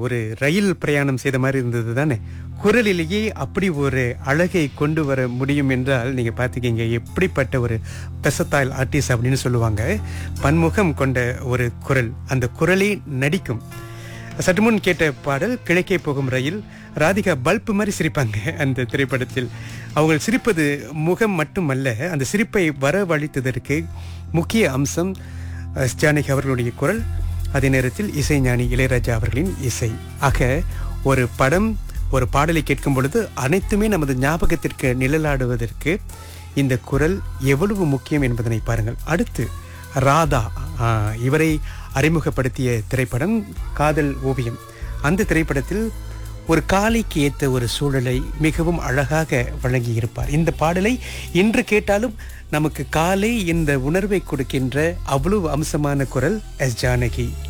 ஒரு ரயில் பிரயாணம் செய்த மாதிரி இருந்தது தானே குரலிலேயே அப்படி ஒரு அழகை கொண்டு வர முடியும் என்றால் நீங்க பார்த்துக்கீங்க எப்படிப்பட்ட ஒரு பெசத்தாயில் ஆர்டிஸ்ட் அப்படின்னு சொல்லுவாங்க பன்முகம் கொண்ட ஒரு குரல் அந்த குரலே நடிக்கும் சற்று முன் கேட்ட பாடல் கிழக்கே போகும் ரயில் ராதிகா பல்ப் மாதிரி சிரிப்பாங்க அந்த திரைப்படத்தில் அவங்க சிரிப்பது முகம் மட்டுமல்ல அந்த சிரிப்பை வரவழைத்ததற்கு முக்கிய அம்சம் அஹ், ஜானகி அவர்களுடைய குரல் அதே நேரத்தில் இசைஞானி இளையராஜா அவர்களின் இசை ஆக ஒரு படம் ஒரு பாடலை கேட்கும் பொழுது அனைத்துமே நமது ஞாபகத்திற்கு நிழலாடுவதற்கு இந்த குரல் எவ்வளவு முக்கியம் என்பதனை பாருங்கள் அடுத்து ராதா ஆ, இவரை அறிமுகப்படுத்திய திரைப்படம் காதல் ஓவியம் அந்த திரைப்படத்தில் ஒரு காலைக்கு ஏற்ற ஒரு சூழலை மிகவும் அழகாக வழங்கியிருப்பார் இந்த பாடலை இன்று கேட்டாலும் நமக்கு காலை இந்த உணர்வை கொடுக்கின்ற அவ்வளவு அம்சமான குரல் எஸ் ஜானகி